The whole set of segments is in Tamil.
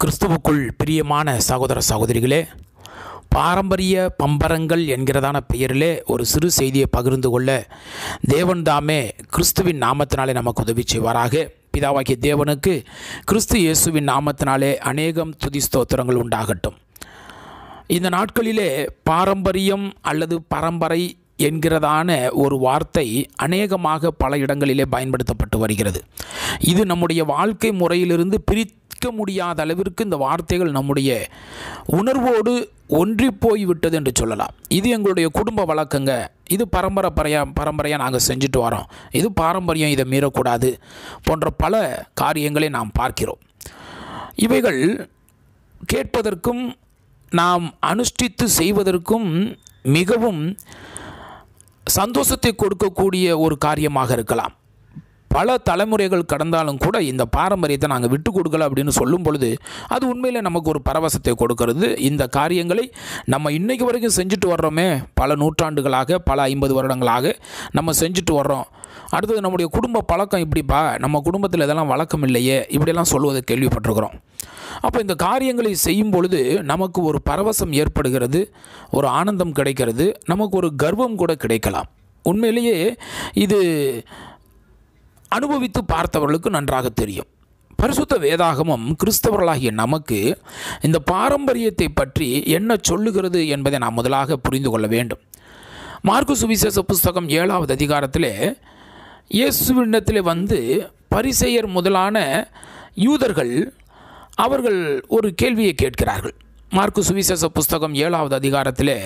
கிறிஸ்துவுக்குள் பிரியமான சகோதர சகோதரிகளே பாரம்பரிய பம்பரங்கள் என்கிறதான பெயரிலே ஒரு சிறு செய்தியை பகிர்ந்து கொள்ள தேவன் தாமே கிறிஸ்துவின் நாமத்தினாலே நமக்கு உதவி செய்வாராக பிதாவாகிய தேவனுக்கு கிறிஸ்து இயேசுவின் நாமத்தினாலே அநேகம் துதி ஸ்தோத்திரங்கள் உண்டாகட்டும் இந்த நாட்களிலே பாரம்பரியம் அல்லது பரம்பரை என்கிறதான ஒரு வார்த்தை அநேகமாக பல இடங்களிலே பயன்படுத்தப்பட்டு வருகிறது இது நம்முடைய வாழ்க்கை முறையிலிருந்து பிரிக்க முடியாத அளவிற்கு இந்த வார்த்தைகள் நம்முடைய உணர்வோடு ஒன்றி போய்விட்டது என்று சொல்லலாம் இது எங்களுடைய குடும்ப வழக்கங்க இது பரம்பரை பரையா பரம்பரையாக நாங்கள் செஞ்சுட்டு வரோம் இது பாரம்பரியம் இதை மீறக்கூடாது போன்ற பல காரியங்களை நாம் பார்க்கிறோம் இவைகள் கேட்பதற்கும் நாம் அனுஷ்டித்து செய்வதற்கும் மிகவும் சந்தோஷத்தை கொடுக்கக்கூடிய ஒரு காரியமாக இருக்கலாம் பல தலைமுறைகள் கடந்தாலும் கூட இந்த பாரம்பரியத்தை நாங்கள் விட்டு கொடுக்கல அப்படின்னு சொல்லும் பொழுது அது உண்மையில் நமக்கு ஒரு பரவசத்தை கொடுக்கிறது இந்த காரியங்களை நம்ம இன்னைக்கு வரைக்கும் செஞ்சுட்டு வர்றோமே பல நூற்றாண்டுகளாக பல ஐம்பது வருடங்களாக நம்ம செஞ்சுட்டு வர்றோம் அடுத்தது நம்முடைய குடும்ப பழக்கம் இப்படிப்பா நம்ம குடும்பத்தில் இதெல்லாம் வழக்கம் இல்லையே இப்படியெல்லாம் சொல்லுவதை கேள்விப்பட்டிருக்கிறோம் அப்போ இந்த காரியங்களை செய்யும் பொழுது நமக்கு ஒரு பரவசம் ஏற்படுகிறது ஒரு ஆனந்தம் கிடைக்கிறது நமக்கு ஒரு கர்வம் கூட கிடைக்கலாம் உண்மையிலேயே இது அனுபவித்து பார்த்தவர்களுக்கு நன்றாக தெரியும் பரிசுத்த வேதாகமம் கிறிஸ்தவர்களாகிய நமக்கு இந்த பாரம்பரியத்தை பற்றி என்ன சொல்லுகிறது என்பதை நாம் முதலாக புரிந்து கொள்ள வேண்டும் மார்க்கு சுவிசேஷ புஸ்தகம் ஏழாவது அதிகாரத்திலே இயேசுவிடத்திலே வந்து பரிசெயர் முதலான யூதர்கள் அவர்கள் ஒரு கேள்வியை கேட்கிறார்கள் மார்க்கு சுவிசேஷ புஸ்தகம் ஏழாவது அதிகாரத்திலே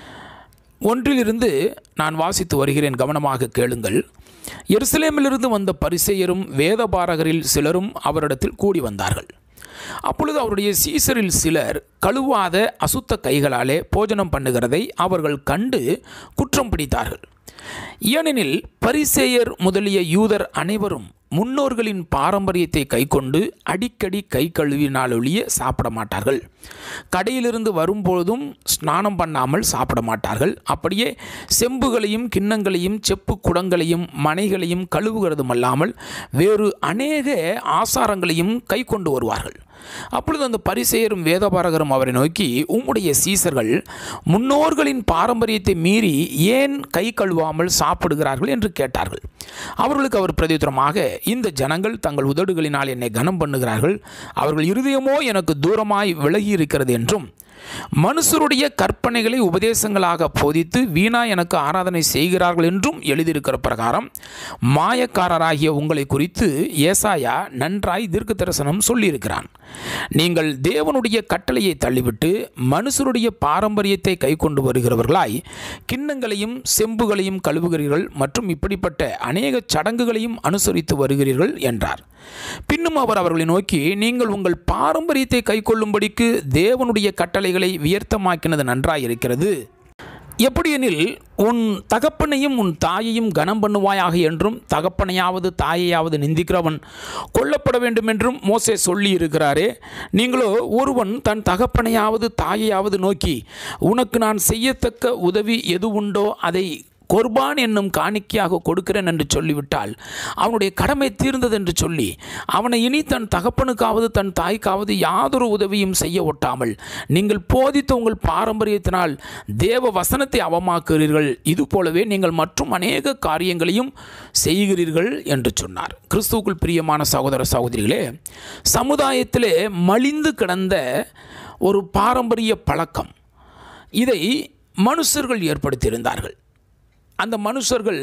ஒன்றிலிருந்து நான் வாசித்து வருகிறேன் கவனமாக கேளுங்கள் எருசலேமிலிருந்து வந்த பரிசெயரும் வேதபாரகரில் சிலரும் அவரிடத்தில் கூடி வந்தார்கள் அப்பொழுது அவருடைய சீசரில் சிலர் கழுவாத அசுத்த கைகளாலே போஜனம் பண்ணுகிறதை அவர்கள் கண்டு குற்றம் பிடித்தார்கள் ஏனெனில் பரிசேயர் முதலிய யூதர் அனைவரும் முன்னோர்களின் பாரம்பரியத்தை கைக்கொண்டு அடிக்கடி கை கழுவினாலொழிய சாப்பிட மாட்டார்கள் கடையிலிருந்து வரும்போதும் ஸ்நானம் பண்ணாமல் சாப்பிட மாட்டார்கள் அப்படியே செம்புகளையும் கிண்ணங்களையும் செப்பு குடங்களையும் மனைகளையும் கழுவுகிறதும் அல்லாமல் வேறு அநேக ஆசாரங்களையும் கை கொண்டு வருவார்கள் அப்பொழுது அந்த பரிசெயரும் வேதபாரகரும் அவரை நோக்கி உம்முடைய சீசர்கள் முன்னோர்களின் பாரம்பரியத்தை மீறி ஏன் கை கழுவாமல் சாப்பிடுகிறார்கள் என்று கேட்டார்கள் அவர்களுக்கு அவர் பிரதித்திரமாக இந்த ஜனங்கள் தங்கள் உதடுகளினால் என்னை கனம் பண்ணுகிறார்கள் அவர்கள் இருதயமோ எனக்கு தூரமாய் விலகி இருக்கிறது என்றும் மனுஷருடைய கற்பனைகளை உபதேசங்களாக போதித்து வீணா எனக்கு ஆராதனை செய்கிறார்கள் என்றும் எழுதியிருக்கிற பிரகாரம் மாயக்காரராகிய உங்களை குறித்து ஏசாயா நன்றாய் தீர்க்க தரிசனம் சொல்லியிருக்கிறான் நீங்கள் தேவனுடைய கட்டளையை தள்ளிவிட்டு மனுஷருடைய பாரம்பரியத்தை கை கொண்டு வருகிறவர்களாய் கிண்ணங்களையும் செம்புகளையும் கழுவுகிறீர்கள் மற்றும் இப்படிப்பட்ட அநேக சடங்குகளையும் அனுசரித்து வருகிறீர்கள் என்றார் பின்னும் அவர் அவர்களை நோக்கி நீங்கள் உங்கள் பாரம்பரியத்தை கைக்கொள்ளும்படிக்கு தேவனுடைய கட்டளைகளை வியர்த்தமாக்கினது நன்றாயிருக்கிறது எப்படியெனில் உன் தகப்பனையும் உன் தாயையும் கனம் பண்ணுவாயாக என்றும் தகப்பனையாவது தாயையாவது நிந்திக்கிறவன் கொல்லப்பட வேண்டும் என்றும் மோசே சொல்லி இருக்கிறாரே நீங்களோ ஒருவன் தன் தகப்பனையாவது தாயையாவது நோக்கி உனக்கு நான் செய்யத்தக்க உதவி எது உண்டோ அதை கொர்பான் என்னும் காணிக்கையாக கொடுக்கிறேன் என்று சொல்லிவிட்டால் அவனுடைய கடமை தீர்ந்தது என்று சொல்லி அவனை இனி தன் தகப்பனுக்காவது தன் தாய்க்காவது யாதொரு உதவியும் செய்ய ஒட்டாமல் நீங்கள் போதித்த உங்கள் பாரம்பரியத்தினால் தேவ வசனத்தை அவமாக்குகிறீர்கள் இது போலவே நீங்கள் மற்றும் அநேக காரியங்களையும் செய்கிறீர்கள் என்று சொன்னார் கிறிஸ்துவுக்குள் பிரியமான சகோதர சகோதரிகளே சமுதாயத்திலே மலிந்து கிடந்த ஒரு பாரம்பரிய பழக்கம் இதை மனுஷர்கள் ஏற்படுத்தியிருந்தார்கள் அந்த மனுஷர்கள்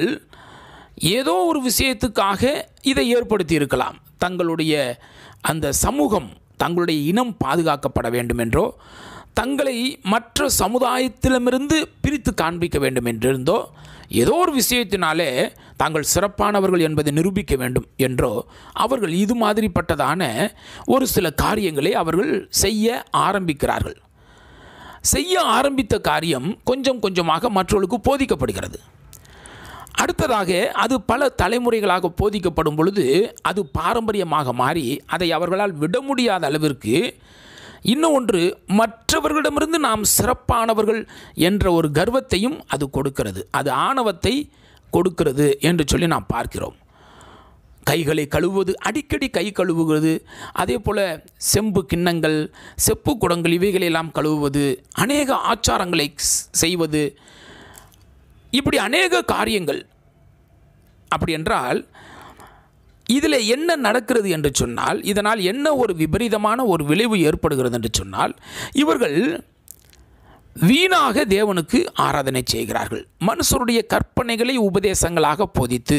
ஏதோ ஒரு விஷயத்துக்காக இதை ஏற்படுத்தி இருக்கலாம் தங்களுடைய அந்த சமூகம் தங்களுடைய இனம் பாதுகாக்கப்பட வேண்டும் என்றோ தங்களை மற்ற சமுதாயத்திடமிருந்து பிரித்து காண்பிக்க வேண்டும் என்றிருந்தோ ஏதோ ஒரு விஷயத்தினாலே தாங்கள் சிறப்பானவர்கள் என்பதை நிரூபிக்க வேண்டும் என்றோ அவர்கள் இது மாதிரிப்பட்டதான ஒரு சில காரியங்களை அவர்கள் செய்ய ஆரம்பிக்கிறார்கள் செய்ய ஆரம்பித்த காரியம் கொஞ்சம் கொஞ்சமாக மற்றவர்களுக்கு போதிக்கப்படுகிறது அடுத்ததாக அது பல தலைமுறைகளாக போதிக்கப்படும் பொழுது அது பாரம்பரியமாக மாறி அதை அவர்களால் விட முடியாத அளவிற்கு இன்னும் ஒன்று மற்றவர்களிடமிருந்து நாம் சிறப்பானவர்கள் என்ற ஒரு கர்வத்தையும் அது கொடுக்கிறது அது ஆணவத்தை கொடுக்கிறது என்று சொல்லி நாம் பார்க்கிறோம் கைகளை கழுவுவது அடிக்கடி கை கழுவுவது அதே போல் செம்பு கிண்ணங்கள் செப்பு குடங்கள் இவைகளெல்லாம் கழுவுவது அநேக ஆச்சாரங்களை ஸ்- செய்வது இப்படி அநேக காரியங்கள் அப்படி என்றால் இதில் என்ன நடக்கிறது என்று சொன்னால் இதனால் என்ன ஒரு விபரீதமான ஒரு விளைவு ஏற்படுகிறது என்று சொன்னால் இவர்கள் வீணாக தேவனுக்கு ஆராதனை செய்கிறார்கள் மனுஷருடைய கற்பனைகளை உபதேசங்களாக போதித்து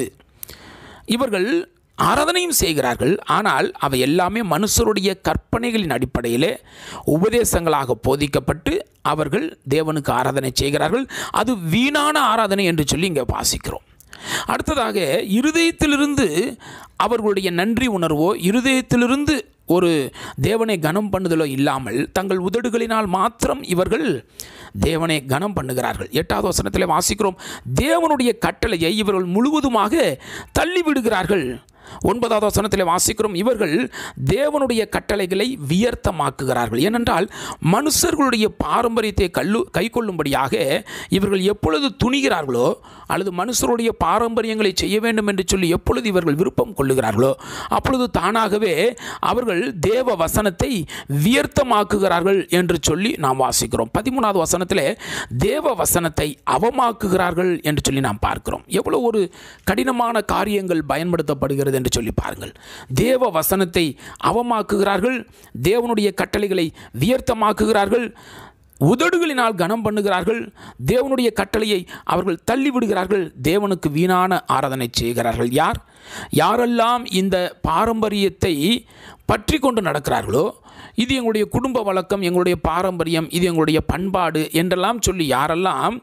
இவர்கள் ஆராதனையும் செய்கிறார்கள் ஆனால் அவை எல்லாமே மனுஷருடைய கற்பனைகளின் அடிப்படையிலே உபதேசங்களாக போதிக்கப்பட்டு அவர்கள் தேவனுக்கு ஆராதனை செய்கிறார்கள் அது வீணான ஆராதனை என்று சொல்லி இங்கே வாசிக்கிறோம் அடுத்ததாக இருதயத்திலிருந்து அவர்களுடைய நன்றி உணர்வோ இருதயத்திலிருந்து ஒரு தேவனை கனம் பண்ணுதலோ இல்லாமல் தங்கள் உதடுகளினால் மாத்திரம் இவர்கள் தேவனை கனம் பண்ணுகிறார்கள் எட்டாவது வசனத்தில் வாசிக்கிறோம் தேவனுடைய கட்டளையை இவர்கள் முழுவதுமாக தள்ளி விடுகிறார்கள் ஒன்பதாவது வசனத்தில் வாசிக்கிறோம் இவர்கள் தேவனுடைய கட்டளைகளை வியர்த்தமாக்குகிறார்கள் ஏனென்றால் மனுஷர்களுடைய பாரம்பரியத்தை கல்லு கைக்கொள்ளும்படியாக இவர்கள் எப்பொழுது துணிகிறார்களோ அல்லது மனுஷருடைய பாரம்பரியங்களை செய்ய வேண்டும் என்று சொல்லி எப்பொழுது இவர்கள் விருப்பம் கொள்ளுகிறார்களோ அப்பொழுது தானாகவே அவர்கள் தேவ வசனத்தை வியர்த்தமாக்குகிறார்கள் என்று சொல்லி நாம் வாசிக்கிறோம் பதிமூணாவது வசனத்தில் தேவ வசனத்தை அவமாக்குகிறார்கள் என்று சொல்லி நாம் பார்க்கிறோம் எவ்வளோ ஒரு கடினமான காரியங்கள் பயன்படுத்தப்படுகிறது என்று சொல்லி பாருங்கள் தேவ வசனத்தை அவமாக்குகிறார்கள் தேவனுடைய கட்டளைகளை வியர்த்தமாக்குகிறார்கள் உதடுகளினால் கனம் பண்ணுகிறார்கள் தேவனுடைய கட்டளையை அவர்கள் தள்ளி விடுகிறார்கள் தேவனுக்கு வீணான ஆராதனை செய்கிறார்கள் யார் யாரெல்லாம் இந்த பாரம்பரியத்தை பற்றி கொண்டு நடக்கிறார்களோ இது எங்களுடைய குடும்ப வழக்கம் எங்களுடைய பாரம்பரியம் இது எங்களுடைய பண்பாடு என்றெல்லாம் சொல்லி யாரெல்லாம்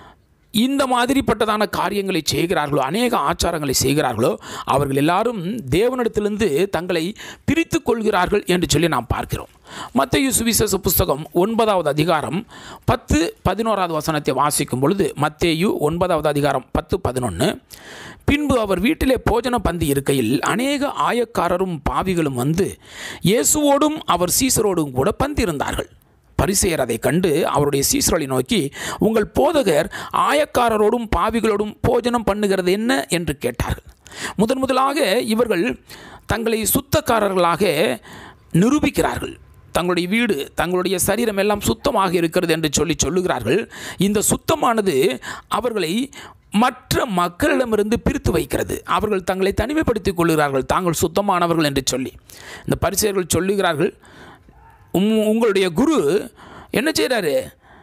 இந்த மாதிரிப்பட்டதான காரியங்களை செய்கிறார்களோ அநேக ஆச்சாரங்களை செய்கிறார்களோ அவர்கள் எல்லாரும் தேவனிடத்திலிருந்து தங்களை பிரித்து கொள்கிறார்கள் என்று சொல்லி நாம் பார்க்கிறோம் மத்தேயு சுவிசேஷ புஸ்தகம் ஒன்பதாவது அதிகாரம் பத்து பதினோராவது வசனத்தை வாசிக்கும் பொழுது மத்தேயு ஒன்பதாவது அதிகாரம் பத்து பதினொன்று பின்பு அவர் வீட்டிலே போஜன பந்தி இருக்கையில் அநேக ஆயக்காரரும் பாவிகளும் வந்து இயேசுவோடும் அவர் சீசரோடும் கூட பந்திருந்தார்கள் பரிசெயர் அதை கண்டு அவருடைய சீசர்களை நோக்கி உங்கள் போதகர் ஆயக்காரரோடும் பாவிகளோடும் போஜனம் பண்ணுகிறது என்ன என்று கேட்டார்கள் முதன் முதலாக இவர்கள் தங்களை சுத்தக்காரர்களாக நிரூபிக்கிறார்கள் தங்களுடைய வீடு தங்களுடைய சரீரம் எல்லாம் சுத்தமாக இருக்கிறது என்று சொல்லி சொல்லுகிறார்கள் இந்த சுத்தமானது அவர்களை மற்ற மக்களிடமிருந்து பிரித்து வைக்கிறது அவர்கள் தங்களை தனிமைப்படுத்திக் கொள்கிறார்கள் தாங்கள் சுத்தமானவர்கள் என்று சொல்லி இந்த பரிசெயர்கள் சொல்லுகிறார்கள் உம் உங்களுடைய குரு என்ன செய்கிறாரு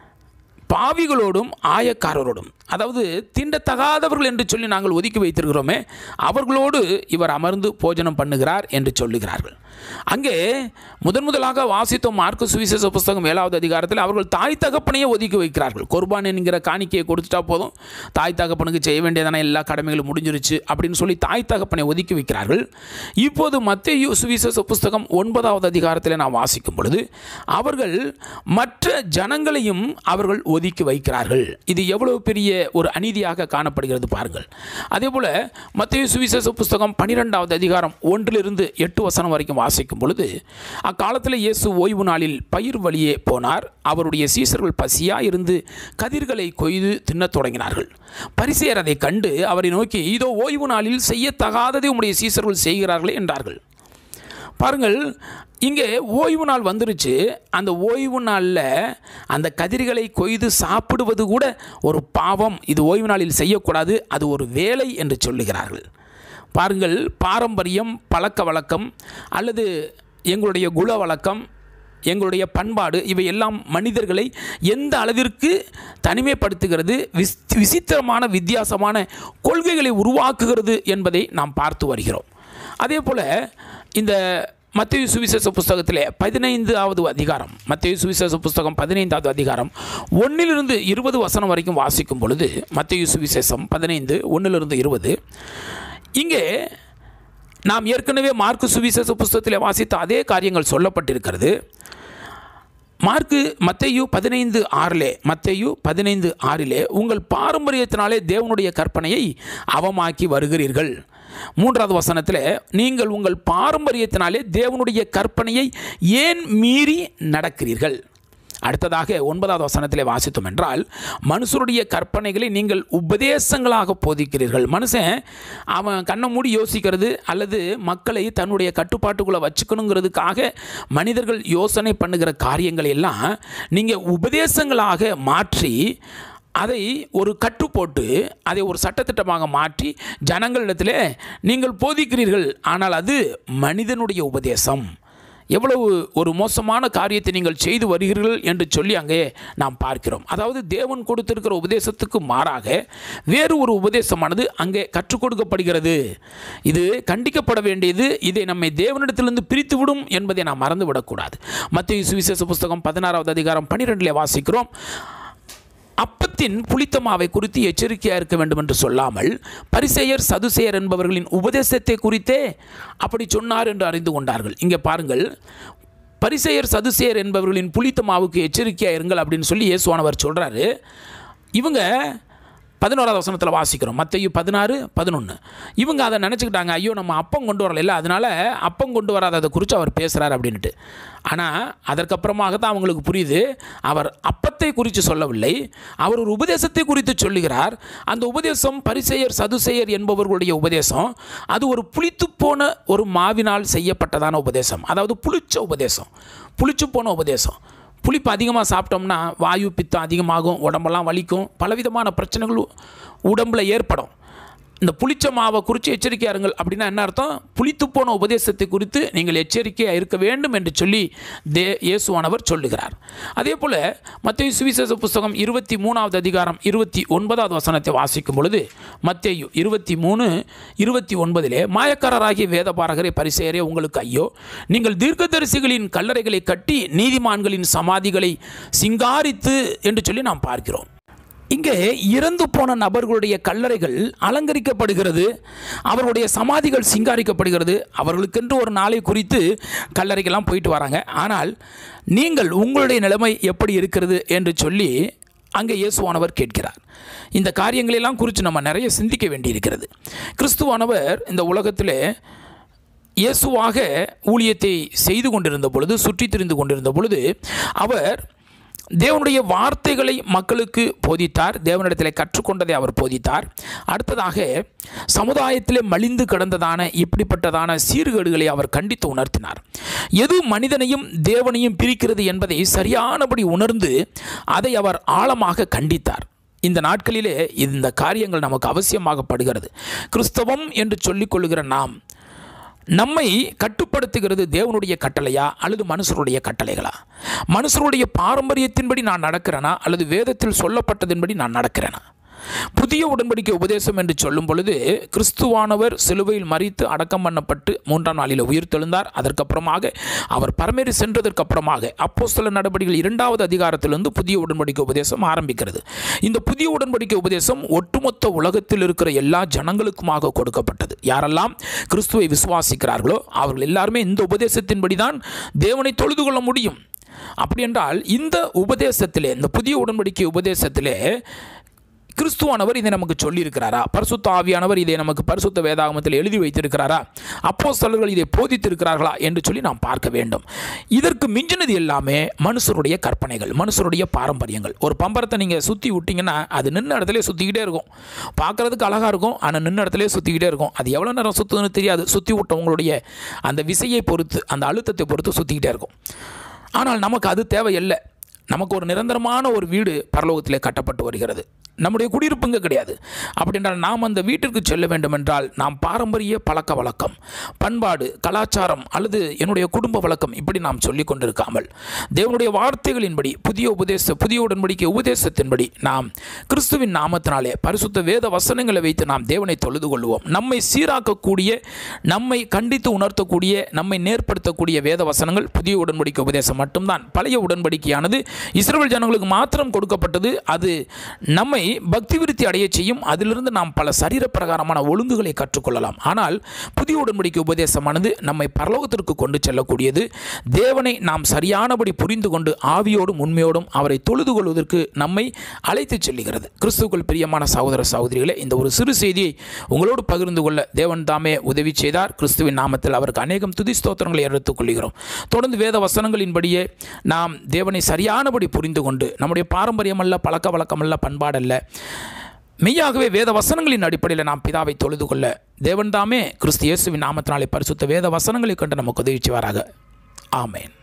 பாவிகளோடும் ஆயக்காரரோடும் அதாவது தீண்டத்தகாதவர்கள் என்று சொல்லி நாங்கள் ஒதுக்கி வைத்திருக்கிறோமே அவர்களோடு இவர் அமர்ந்து போஜனம் பண்ணுகிறார் என்று சொல்லுகிறார்கள் அங்கே முதன் முதலாக வாசித்தோம் மார்க்கு சுவிசேஷ புஸ்தகம் ஏழாவது அதிகாரத்தில் அவர்கள் தாய் தகப்பனையே ஒதுக்கி வைக்கிறார்கள் குர்பான் என்கிற காணிக்கையை கொடுத்துட்டா போதும் தாய் தகப்பனுக்கு செய்ய வேண்டியதான எல்லா கடமைகளும் முடிஞ்சிருச்சு அப்படின்னு சொல்லி தாய் தகப்பனை ஒதுக்கி வைக்கிறார்கள் இப்போது மத்திய சுவிசேஷ புஸ்தகம் ஒன்பதாவது அதிகாரத்தில் நாம் வாசிக்கும் பொழுது அவர்கள் மற்ற ஜனங்களையும் அவர்கள் ஒதுக்கி வைக்கிறார்கள் இது எவ்வளவு பெரிய ஒரு அநீதியாக காணப்படுகிறது பாருங்கள் அதே போல் மத்திய சுவிசேஷ புஸ்தகம் பன்னிரெண்டாவது அதிகாரம் ஒன்றிலிருந்து எட்டு வசனம் வரைக்கும் வாசிக்கும் பொழுது அக்காலத்தில் இயேசு ஓய்வு நாளில் பயிர் வழியே போனார் அவருடைய சீசர்கள் பசியாக இருந்து கதிர்களை கொய்து தின்னத் தொடங்கினார்கள் பரிசேர் அதை கண்டு அவரை நோக்கி இதோ ஓய்வு நாளில் செய்யத்தகாததை உம்முடைய சீசர்கள் செய்கிறார்களே என்றார்கள் பாருங்கள் இங்கே ஓய்வு நாள் வந்துருச்சு அந்த ஓய்வு நாளில் அந்த கதிர்களை கொய்து சாப்பிடுவது கூட ஒரு பாவம் இது ஓய்வு நாளில் செய்யக்கூடாது அது ஒரு வேலை என்று சொல்லுகிறார்கள் பாருங்கள் பாரம்பரியம் பழக்க வழக்கம் அல்லது எங்களுடைய குல வழக்கம் எங்களுடைய பண்பாடு இவை எல்லாம் மனிதர்களை எந்த அளவிற்கு தனிமைப்படுத்துகிறது விஸ் விசித்திரமான வித்தியாசமான கொள்கைகளை உருவாக்குகிறது என்பதை நாம் பார்த்து வருகிறோம் அதே போல் இந்த மத்திய சுவிசேஷ புஸ்தகத்திலே பதினைந்தாவது அதிகாரம் மத்திய சுவிசேஷ புஸ்தகம் பதினைந்தாவது அதிகாரம் ஒன்றிலிருந்து இருபது வசனம் வரைக்கும் வாசிக்கும் பொழுது மத்திய சுவிசேஷம் பதினைந்து ஒன்றிலிருந்து இருபது இங்கே நாம் ஏற்கனவே மார்க்கு சுவிசேஷ புஸ்தகத்தில் வாசித்த அதே காரியங்கள் சொல்லப்பட்டிருக்கிறது மார்க்கு மத்தையு பதினைந்து ஆறிலே மத்தையு பதினைந்து ஆறிலே உங்கள் பாரம்பரியத்தினாலே தேவனுடைய கற்பனையை அவமாக்கி வருகிறீர்கள் மூன்றாவது வசனத்தில் நீங்கள் உங்கள் பாரம்பரியத்தினாலே தேவனுடைய கற்பனையை ஏன் மீறி நடக்கிறீர்கள் அடுத்ததாக ஒன்பதாவது வசனத்திலே வாசித்தோம் என்றால் மனுஷருடைய கற்பனைகளை நீங்கள் உபதேசங்களாக போதிக்கிறீர்கள் மனுஷன் அவன் கண்ணை மூடி யோசிக்கிறது அல்லது மக்களை தன்னுடைய கட்டுப்பாட்டுக்குள்ளே வச்சுக்கணுங்கிறதுக்காக மனிதர்கள் யோசனை பண்ணுகிற காரியங்களை எல்லாம் நீங்கள் உபதேசங்களாக மாற்றி அதை ஒரு கட்டு போட்டு அதை ஒரு சட்டத்திட்டமாக மாற்றி ஜனங்களிடத்தில் நீங்கள் போதிக்கிறீர்கள் ஆனால் அது மனிதனுடைய உபதேசம் எவ்வளவு ஒரு மோசமான காரியத்தை நீங்கள் செய்து வருகிறீர்கள் என்று சொல்லி அங்கே நாம் பார்க்கிறோம் அதாவது தேவன் கொடுத்திருக்கிற உபதேசத்துக்கு மாறாக வேறு ஒரு உபதேசமானது அங்கே கற்றுக் கொடுக்கப்படுகிறது இது கண்டிக்கப்பட வேண்டியது இதை நம்மை தேவனிடத்திலிருந்து பிரித்து விடும் என்பதை நாம் மறந்துவிடக்கூடாது மத்திய சுவிசேஷ புஸ்தகம் பதினாறாவது அதிகாரம் பன்னிரெண்டிலே வாசிக்கிறோம் அப்பத்தின் புளித்த மாவை குறித்து எச்சரிக்கையாக இருக்க வேண்டும் என்று சொல்லாமல் பரிசெயர் சதுசேயர் என்பவர்களின் உபதேசத்தை குறித்தே அப்படி சொன்னார் என்று அறிந்து கொண்டார்கள் இங்கே பாருங்கள் பரிசெயர் சதுசேயர் என்பவர்களின் புளித்த மாவுக்கு எச்சரிக்கையாக இருங்கள் அப்படின்னு சொல்லி இயேசுவானவர் சொல்கிறாரு இவங்க பதினோராவது வசனத்தில் வாசிக்கிறோம் மத்தையும் பதினாறு பதினொன்று இவங்க அதை நினச்சிக்கிட்டாங்க ஐயோ நம்ம அப்பம் கொண்டு வரல அதனால் அப்பம் கொண்டு வராததை குறித்து அவர் பேசுகிறார் அப்படின்ட்டு ஆனால் அதற்கப்புறமாக தான் அவங்களுக்கு புரியுது அவர் அப்பத்தை குறித்து சொல்லவில்லை அவர் ஒரு உபதேசத்தை குறித்து சொல்லுகிறார் அந்த உபதேசம் பரிசெயர் சதுசெயர் என்பவர்களுடைய உபதேசம் அது ஒரு புளித்து போன ஒரு மாவினால் செய்யப்பட்டதான உபதேசம் அதாவது புளிச்ச உபதேசம் புளிச்சு போன உபதேசம் புளிப்பு அதிகமாக சாப்பிட்டோம்னா வாயு பித்தம் அதிகமாகும் உடம்பெல்லாம் வலிக்கும் பலவிதமான பிரச்சனைகள் உடம்பில் ஏற்படும் இந்த புளிச்ச மாவை குறித்து எச்சரிக்கையாக இருங்கள் அப்படின்னா என்ன அர்த்தம் புளித்து போன உபதேசத்தை குறித்து நீங்கள் எச்சரிக்கையாக இருக்க வேண்டும் என்று சொல்லி தே இயேசுவானவர் சொல்லுகிறார் அதே போல் மத்திய சுவிசேஷ புஸ்தகம் இருபத்தி மூணாவது அதிகாரம் இருபத்தி ஒன்பதாவது வசனத்தை வாசிக்கும் பொழுது மத்தேயு இருபத்தி மூணு இருபத்தி ஒன்பதிலே மாயக்காரராகிய வேதபாரகரை பரிசெயரே உங்களுக்கு ஐயோ நீங்கள் தீர்க்கதரிசிகளின் கல்லறைகளை கட்டி நீதிமான்களின் சமாதிகளை சிங்காரித்து என்று சொல்லி நாம் பார்க்கிறோம் இங்கே இறந்து போன நபர்களுடைய கல்லறைகள் அலங்கரிக்கப்படுகிறது அவர்களுடைய சமாதிகள் சிங்காரிக்கப்படுகிறது அவர்களுக்கென்று ஒரு நாளை குறித்து கல்லறைக்கெல்லாம் போயிட்டு வராங்க ஆனால் நீங்கள் உங்களுடைய நிலைமை எப்படி இருக்கிறது என்று சொல்லி அங்கே இயேசுவானவர் கேட்கிறார் இந்த காரியங்களெல்லாம் குறித்து நம்ம நிறைய சிந்திக்க வேண்டியிருக்கிறது கிறிஸ்துவானவர் இந்த உலகத்திலே இயேசுவாக ஊழியத்தை செய்து கொண்டிருந்த பொழுது சுற்றித் திரிந்து கொண்டிருந்த பொழுது அவர் தேவனுடைய வார்த்தைகளை மக்களுக்கு போதித்தார் தேவனிடத்தில் கற்றுக்கொண்டதை அவர் போதித்தார் அடுத்ததாக சமுதாயத்திலே மலிந்து கிடந்ததான இப்படிப்பட்டதான சீர்கேடுகளை அவர் கண்டித்து உணர்த்தினார் எது மனிதனையும் தேவனையும் பிரிக்கிறது என்பதை சரியானபடி உணர்ந்து அதை அவர் ஆழமாக கண்டித்தார் இந்த நாட்களிலே இந்த காரியங்கள் நமக்கு அவசியமாகப்படுகிறது கிறிஸ்தவம் என்று சொல்லிக் கொள்ளுகிற நாம் நம்மை கட்டுப்படுத்துகிறது தேவனுடைய கட்டளையா அல்லது மனுஷருடைய கட்டளைகளா மனுஷருடைய பாரம்பரியத்தின்படி நான் நடக்கிறேனா அல்லது வேதத்தில் சொல்லப்பட்டதின்படி நான் நடக்கிறேனா புதிய உடன்படிக்கை உபதேசம் என்று சொல்லும் பொழுது கிறிஸ்துவானவர் சிலுவையில் மறித்து அடக்கம் பண்ணப்பட்டு மூன்றாம் நாளில் உயிர்த்தெழுந்தார் அதற்கப்புறமாக அவர் பரமேறி சென்றதற்கு அப்புறமாக அப்போ சில நடவடிக்கைகள் இரண்டாவது அதிகாரத்திலிருந்து புதிய உடன்படிக்கை உபதேசம் ஆரம்பிக்கிறது இந்த புதிய உடன்படிக்கை உபதேசம் ஒட்டுமொத்த உலகத்தில் இருக்கிற எல்லா ஜனங்களுக்குமாக கொடுக்கப்பட்டது யாரெல்லாம் கிறிஸ்துவை விசுவாசிக்கிறார்களோ அவர்கள் எல்லாருமே இந்த உபதேசத்தின்படி தான் தேவனை தொழுது கொள்ள முடியும் அப்படி என்றால் இந்த உபதேசத்திலே இந்த புதிய உடன்படிக்கை உபதேசத்திலே கிறிஸ்துவானவர் இதை நமக்கு சொல்லியிருக்கிறாரா பரிசுத்த ஆவியானவர் இதை நமக்கு பரிசுத்த வேதாகமத்தில் எழுதி வைத்திருக்கிறாரா அப்போ சிலர்கள் இதை போதித்திருக்கிறார்களா என்று சொல்லி நாம் பார்க்க வேண்டும் இதற்கு மிஞ்சினது எல்லாமே மனுஷருடைய கற்பனைகள் மனுஷருடைய பாரம்பரியங்கள் ஒரு பம்பரத்தை நீங்கள் சுற்றி விட்டிங்கன்னா அது நின்ன இடத்துல சுற்றிக்கிட்டே இருக்கும் பார்க்குறதுக்கு அழகாக இருக்கும் ஆனால் நின்ன இடத்துல சுற்றிக்கிட்டே இருக்கும் அது எவ்வளோ நேரம் சுற்றுதுன்னு தெரியாது சுற்றி விட்டவங்களுடைய அந்த விசையை பொறுத்து அந்த அழுத்தத்தை பொறுத்து சுற்றிக்கிட்டே இருக்கும் ஆனால் நமக்கு அது தேவையில்லை நமக்கு ஒரு நிரந்தரமான ஒரு வீடு பரலோகத்திலே கட்டப்பட்டு வருகிறது நம்முடைய குடியிருப்புங்க கிடையாது அப்படின்றால் நாம் அந்த வீட்டிற்கு செல்ல வேண்டும் என்றால் நாம் பாரம்பரிய பழக்க வழக்கம் பண்பாடு கலாச்சாரம் அல்லது என்னுடைய குடும்ப வழக்கம் இப்படி நாம் சொல்லிக் கொண்டிருக்காமல் தேவனுடைய வார்த்தைகளின்படி புதிய உபதேச புதிய உடன்படிக்கை உபதேசத்தின்படி நாம் கிறிஸ்துவின் நாமத்தினாலே பரிசுத்த வேத வசனங்களை வைத்து நாம் தேவனை தொழுது கொள்வோம் நம்மை சீராக்கக்கூடிய நம்மை கண்டித்து உணர்த்தக்கூடிய நம்மை நேர்படுத்தக்கூடிய வேத வசனங்கள் புதிய உடன்படிக்கை உபதேசம் மட்டும்தான் பழைய உடன்படிக்கையானது இஸ்ரேல் ஜனங்களுக்கு மாத்திரம் கொடுக்கப்பட்டது அது நம்மை பக்தி விருத்தி அடைய செய்யும் அதிலிருந்து நாம் பல சரீர பிரகாரமான ஒழுங்குகளை கற்றுக்கொள்ளலாம் ஆனால் புதிய உடன்படிக்கை உபதேசமானது நம்மை பரலோகத்திற்கு கொண்டு செல்லக்கூடியது தேவனை நாம் சரியானபடி புரிந்து கொண்டு ஆவியோடும் உண்மையோடும் அவரை தொழுது கொள்வதற்கு நம்மை அழைத்து செல்லுகிறது கிறிஸ்துக்கள் பிரியமான சகோதர சகோதரிகளே இந்த ஒரு சிறு செய்தியை உங்களோடு பகிர்ந்து கொள்ள தேவன் தாமே உதவி செய்தார் கிறிஸ்துவின் நாமத்தில் அவருக்கு அநேகம் துதி ஸ்தோத்திரங்களை எடுத்துக் கொள்கிறோம் தொடர்ந்து வேத வசனங்களின்படியே நாம் தேவனை சரியான சரியானபடி புரிந்து கொண்டு நம்முடைய பாரம்பரியம் அல்ல பழக்க வழக்கம் அல்ல பண்பாடல்ல மெய்யாகவே வேத வசனங்களின் அடிப்படையில் நாம் பிதாவை தொழுது கொள்ள தேவன் தாமே கிறிஸ்து இயேசுவின் நாமத்தினாலே பரிசுத்த வேத வசனங்களை கண்டு நமக்கு உதவி செய்வாராக ஆமேன்